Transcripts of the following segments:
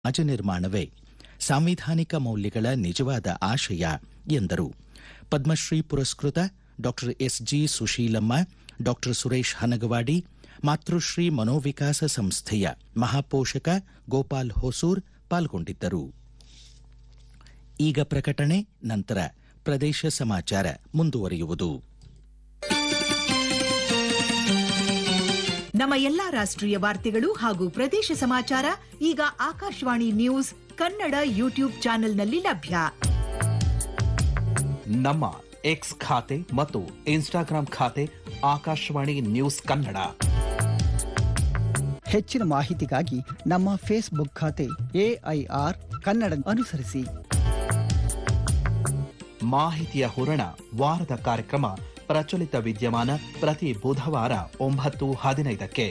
ಸಮಾಜ ನಿರ್ಮಾಣವೇ ಸಾಂವಿಧಾನಿಕ ಮೌಲ್ಯಗಳ ನಿಜವಾದ ಆಶಯ ಎಂದರು ಪದ್ಮಶ್ರೀ ಪುರಸ್ಕೃತ doctor SG Sushilamma doctor Suresh Hanagavadi Matrushri Manovikasa ಸಂಸ್ಥೆಯ ಮಹಾಪೋಷಕ ಗೋಪಾಲ್ ಹೊಸೂರ್ ಪಾಲ್ಗೊಂಡಿದ್ದರು ಈಗ ಪ್ರಕಟಣೆ ನಂತರ ಪ್ರದೇಶ ಸಮಾಚಾರ ಮುಂದುವರಿಯುವುದು ನಮ್ಮ ಎಲ್ಲಾ ರಾಷ್ಟ್ರೀಯ ವಾರ್ತೆಗಳು ಹಾಗೂ ಪ್ರದೇಶ ಸಮಾಚಾರ ಈಗ ಆಕಾಶವಾಣಿ ನ್ಯೂಸ್ ಕನ್ನಡ ಯೂಟ್ಯೂಬ್ ಚಾನೆಲ್ನಲ್ಲಿ ಲಭ್ಯ ನಮ್ಮ ಎಕ್ಸ್ ಖಾತೆ ಮತ್ತು ಇನ್ಸ್ಟಾಗ್ರಾಂ ಖಾತೆ ಆಕಾಶವಾಣಿ ನ್ಯೂಸ್ ಕನ್ನಡ ಹೆಚ್ಚಿನ ಮಾಹಿತಿಗಾಗಿ ನಮ್ಮ ಫೇಸ್ಬುಕ್ ಖಾತೆ ಎಐಆರ್ ಕನ್ನಡ ಅನುಸರಿಸಿ ಮಾಹಿತಿಯ ಹೂರಣ ವಾರದ ಕಾರ್ಯಕ್ರಮ ಪ್ರಚಲಿತ ವಿದ್ಯಮಾನ ಪ್ರತಿ ಬುಧವಾರ ಒಂಬತ್ತು ಹದಿನೈದಕ್ಕೆ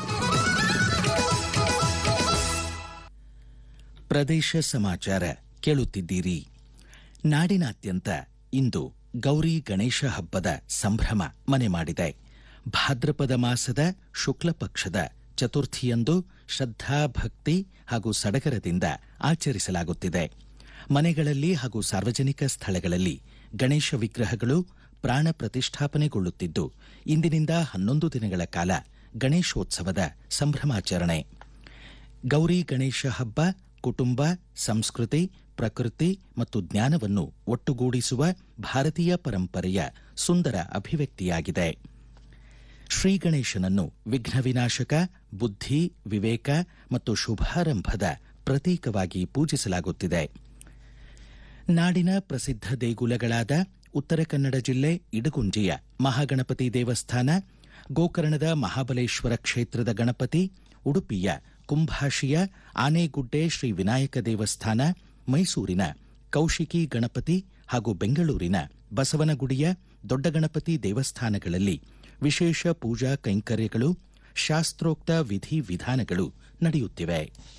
ಪ್ರದೇಶ ಸಮಾಚಾರ ಕೇಳುತ್ತಿದ್ದೀರಿ ನಾಡಿನಾದ್ಯಂತ ಇಂದು ಗೌರಿ ಗಣೇಶ ಹಬ್ಬದ ಸಂಭ್ರಮ ಮನೆ ಮಾಡಿದೆ ಭಾದ್ರಪದ ಮಾಸದ ಶುಕ್ಲ ಪಕ್ಷದ ಚತುರ್ಥಿಯಂದು ಶ್ರದ್ಧಾ ಭಕ್ತಿ ಹಾಗೂ ಸಡಗರದಿಂದ ಆಚರಿಸಲಾಗುತ್ತಿದೆ ಮನೆಗಳಲ್ಲಿ ಹಾಗೂ ಸಾರ್ವಜನಿಕ ಸ್ಥಳಗಳಲ್ಲಿ ಗಣೇಶ ವಿಗ್ರಹಗಳು ಪ್ರಾಣ ಪ್ರತಿಷ್ಠಾಪನೆಗೊಳ್ಳುತ್ತಿದ್ದು ಇಂದಿನಿಂದ ಹನ್ನೊಂದು ದಿನಗಳ ಕಾಲ ಗಣೇಶೋತ್ಸವದ ಸಂಭ್ರಮಾಚರಣೆ ಗೌರಿ ಗಣೇಶ ಹಬ್ಬ ಕುಟುಂಬ ಸಂಸ್ಕೃತಿ ಪ್ರಕೃತಿ ಮತ್ತು ಜ್ಞಾನವನ್ನು ಒಟ್ಟುಗೂಡಿಸುವ ಭಾರತೀಯ ಪರಂಪರೆಯ ಸುಂದರ ಅಭಿವ್ಯಕ್ತಿಯಾಗಿದೆ ಶ್ರೀ ಗಣೇಶನನ್ನು ವಿಘ್ನ ವಿನಾಶಕ ಬುದ್ಧಿ ವಿವೇಕ ಮತ್ತು ಶುಭಾರಂಭದ ಪ್ರತೀಕವಾಗಿ ಪೂಜಿಸಲಾಗುತ್ತಿದೆ ನಾಡಿನ ಪ್ರಸಿದ್ಧ ದೇಗುಲಗಳಾದ ಉತ್ತರ ಕನ್ನಡ ಜಿಲ್ಲೆ ಇಡಗುಂಜಿಯ ಮಹಾಗಣಪತಿ ದೇವಸ್ಥಾನ ಗೋಕರ್ಣದ ಮಹಾಬಲೇಶ್ವರ ಕ್ಷೇತ್ರದ ಗಣಪತಿ ಉಡುಪಿಯ ಕುಂಭಾಶಿಯ ಆನೆಗುಡ್ಡೆ ಶ್ರೀ ವಿನಾಯಕ ದೇವಸ್ಥಾನ ಮೈಸೂರಿನ ಕೌಶಿಕಿ ಗಣಪತಿ ಹಾಗೂ ಬೆಂಗಳೂರಿನ ಬಸವನಗುಡಿಯ ದೊಡ್ಡ ಗಣಪತಿ ದೇವಸ್ಥಾನಗಳಲ್ಲಿ ವಿಶೇಷ ಪೂಜಾ ಕೈಂಕರ್ಯಗಳು ಶಾಸ್ತ್ರೋಕ್ತ ವಿಧಿ ವಿಧಾನಗಳು ನಡೆಯುತ್ತಿವೆ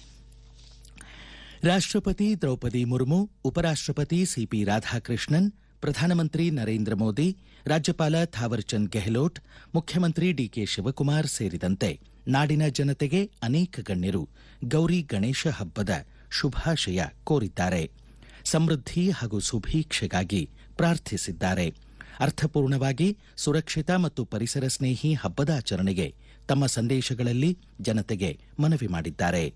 ರಾಷ್ಟ್ರಪತಿ ದ್ರೌಪದಿ ಮುರ್ಮು ಉಪರಾಷ್ಟ್ರಪತಿ ಸಿಪಿ ರಾಧಾಕೃಷ್ಣನ್ ಪ್ರಧಾನಮಂತ್ರಿ ನರೇಂದ್ರ ಮೋದಿ ರಾಜ್ಯಪಾಲ ಥಾವರ್ಚಂದ್ ಗೆಹ್ಲೋಟ್ ಮುಖ್ಯಮಂತ್ರಿ ಡಿಕೆ ಶಿವಕುಮಾರ್ ಸೇರಿದಂತೆ ನಾಡಿನ ಜನತೆಗೆ ಅನೇಕ ಗಣ್ಯರು ಗೌರಿ ಗಣೇಶ ಹಬ್ಬದ ಶುಭಾಶಯ ಕೋರಿದ್ದಾರೆ ಸಮೃದ್ಧಿ ಹಾಗೂ ಸುಭೀಕ್ಷೆಗಾಗಿ ಪ್ರಾರ್ಥಿಸಿದ್ದಾರೆ ಅರ್ಥಪೂರ್ಣವಾಗಿ ಸುರಕ್ಷಿತ ಮತ್ತು ಪರಿಸರ ಸ್ನೇಹಿ ಹಬ್ಬದ ಆಚರಣೆಗೆ ತಮ್ಮ ಸಂದೇಶಗಳಲ್ಲಿ ಜನತೆಗೆ ಮನವಿ ಮಾಡಿದ್ದಾರೆ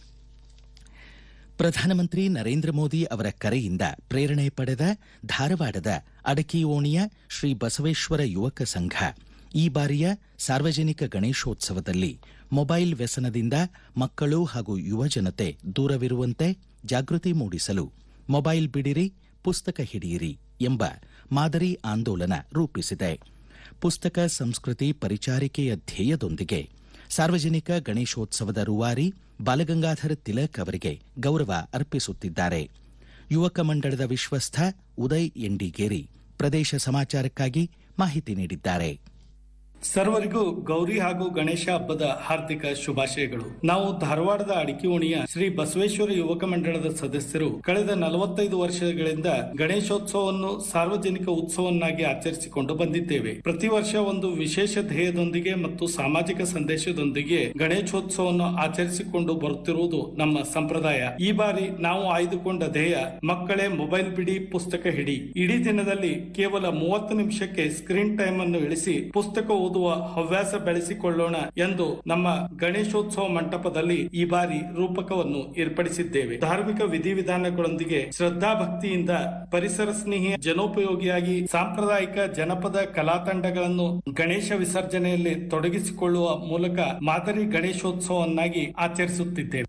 ಪ್ರಧಾನಮಂತ್ರಿ ನರೇಂದ್ರ ಮೋದಿ ಅವರ ಕರೆಯಿಂದ ಪ್ರೇರಣೆ ಪಡೆದ ಧಾರವಾಡದ ಅಡಕಿಯೋಣಿಯ ಶ್ರೀ ಬಸವೇಶ್ವರ ಯುವಕ ಸಂಘ ಈ ಬಾರಿಯ ಸಾರ್ವಜನಿಕ ಗಣೇಶೋತ್ಸವದಲ್ಲಿ ಮೊಬೈಲ್ ವ್ಯಸನದಿಂದ ಮಕ್ಕಳು ಹಾಗೂ ಯುವಜನತೆ ದೂರವಿರುವಂತೆ ಜಾಗೃತಿ ಮೂಡಿಸಲು ಮೊಬೈಲ್ ಬಿಡಿರಿ ಪುಸ್ತಕ ಹಿಡಿಯಿರಿ ಎಂಬ ಮಾದರಿ ಆಂದೋಲನ ರೂಪಿಸಿದೆ ಪುಸ್ತಕ ಸಂಸ್ಕೃತಿ ಪರಿಚಾರಿಕೆಯ ಧ್ಯೇಯದೊಂದಿಗೆ ಸಾರ್ವಜನಿಕ ಗಣೇಶೋತ್ಸವದ ರೂವಾರಿ ಬಾಲಗಂಗಾಧರ ತಿಲಕ್ ಅವರಿಗೆ ಗೌರವ ಅರ್ಪಿಸುತ್ತಿದ್ದಾರೆ ಯುವಕ ಮಂಡಳದ ವಿಶ್ವಸ್ಥ ಉದಯ್ ಎಂಡಿಗೇರಿ ಪ್ರದೇಶ ಸಮಾಚಾರಕ್ಕಾಗಿ ಮಾಹಿತಿ ನೀಡಿದ್ದಾರೆ ಸರ್ವರಿಗೂ ಗೌರಿ ಹಾಗೂ ಗಣೇಶ ಹಬ್ಬದ ಹಾರ್ದಿಕ ಶುಭಾಶಯಗಳು ನಾವು ಧಾರವಾಡದ ಅಡಿಕಿಯೋಣಿಯ ಶ್ರೀ ಬಸವೇಶ್ವರ ಯುವಕ ಮಂಡಳದ ಸದಸ್ಯರು ಕಳೆದ ನಲವತ್ತೈದು ವರ್ಷಗಳಿಂದ ಗಣೇಶೋತ್ಸವವನ್ನು ಸಾರ್ವಜನಿಕ ಉತ್ಸವನ್ನಾಗಿ ಆಚರಿಸಿಕೊಂಡು ಬಂದಿದ್ದೇವೆ ಪ್ರತಿ ವರ್ಷ ಒಂದು ವಿಶೇಷ ಧ್ಯೇಯದೊಂದಿಗೆ ಮತ್ತು ಸಾಮಾಜಿಕ ಸಂದೇಶದೊಂದಿಗೆ ಗಣೇಶೋತ್ಸವವನ್ನು ಆಚರಿಸಿಕೊಂಡು ಬರುತ್ತಿರುವುದು ನಮ್ಮ ಸಂಪ್ರದಾಯ ಈ ಬಾರಿ ನಾವು ಆಯ್ದುಕೊಂಡ ಧ್ಯೇಯ ಮಕ್ಕಳೇ ಮೊಬೈಲ್ ಬಿಡಿ ಪುಸ್ತಕ ಹಿಡಿ ಇಡೀ ದಿನದಲ್ಲಿ ಕೇವಲ ಮೂವತ್ತು ನಿಮಿಷಕ್ಕೆ ಸ್ಕ್ರೀನ್ ಟೈಮ್ ಅನ್ನು ಇಳಿಸಿ ಪುಸ್ತಕ ಓದುವ ಹವ್ಯಾಸ ಬೆಳೆಸಿಕೊಳ್ಳೋಣ ಎಂದು ನಮ್ಮ ಗಣೇಶೋತ್ಸವ ಮಂಟಪದಲ್ಲಿ ಈ ಬಾರಿ ರೂಪಕವನ್ನು ಏರ್ಪಡಿಸಿದ್ದೇವೆ ಧಾರ್ಮಿಕ ವಿಧಿವಿಧಾನಗಳೊಂದಿಗೆ ಶ್ರದ್ಧಾ ಭಕ್ತಿಯಿಂದ ಪರಿಸರ ಸ್ನೇಹಿ ಜನೋಪಯೋಗಿಯಾಗಿ ಸಾಂಪ್ರದಾಯಿಕ ಜನಪದ ಕಲಾ ತಂಡಗಳನ್ನು ಗಣೇಶ ವಿಸರ್ಜನೆಯಲ್ಲಿ ತೊಡಗಿಸಿಕೊಳ್ಳುವ ಮೂಲಕ ಮಾದರಿ ಗಣೇಶೋತ್ಸವವನ್ನಾಗಿ ಆಚರಿಸುತ್ತಿದ್ದೇವೆ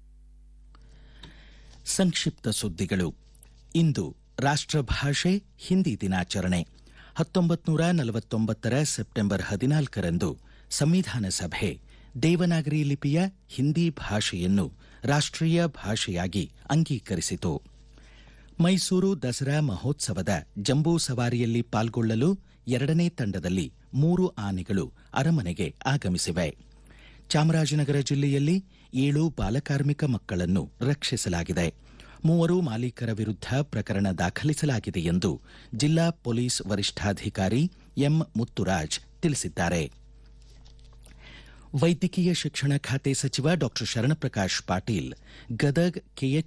ಸಂಕ್ಷಿಪ್ತ ಸುದ್ದಿಗಳು ಇಂದು ರಾಷ್ಟ್ರಭಾಷೆ ಹಿಂದಿ ದಿನಾಚರಣೆ ಹತ್ತೊಂಬತ್ತು ನೂರ ನಲವತ್ತೊಂಬತ್ತರ ಸೆಪ್ಟೆಂಬರ್ ಹದಿನಾಲ್ಕರಂದು ಸಂವಿಧಾನ ಸಭೆ ದೇವನಾಗರಿ ಲಿಪಿಯ ಹಿಂದಿ ಭಾಷೆಯನ್ನು ರಾಷ್ಟ್ರೀಯ ಭಾಷೆಯಾಗಿ ಅಂಗೀಕರಿಸಿತು ಮೈಸೂರು ದಸರಾ ಮಹೋತ್ಸವದ ಜಂಬೂ ಸವಾರಿಯಲ್ಲಿ ಪಾಲ್ಗೊಳ್ಳಲು ಎರಡನೇ ತಂಡದಲ್ಲಿ ಮೂರು ಆನೆಗಳು ಅರಮನೆಗೆ ಆಗಮಿಸಿವೆ ಚಾಮರಾಜನಗರ ಜಿಲ್ಲೆಯಲ್ಲಿ ಏಳು ಬಾಲಕಾರ್ಮಿಕ ಮಕ್ಕಳನ್ನು ರಕ್ಷಿಸಲಾಗಿದೆ ಮೂವರು ಮಾಲೀಕರ ವಿರುದ್ಧ ಪ್ರಕರಣ ದಾಖಲಿಸಲಾಗಿದೆ ಎಂದು ಜಿಲ್ಲಾ ಪೊಲೀಸ್ ವರಿಷ್ಠಾಧಿಕಾರಿ ಎಂ ಮುತ್ತುರಾಜ್ ತಿಳಿಸಿದ್ದಾರೆ ವೈದ್ಯಕೀಯ ಶಿಕ್ಷಣ ಖಾತೆ ಸಚಿವ ಡಾಕ್ಟರ್ ಶರಣಪ್ರಕಾಶ್ ಪಾಟೀಲ್ ಗದಗ್ ಕೆಎಚ್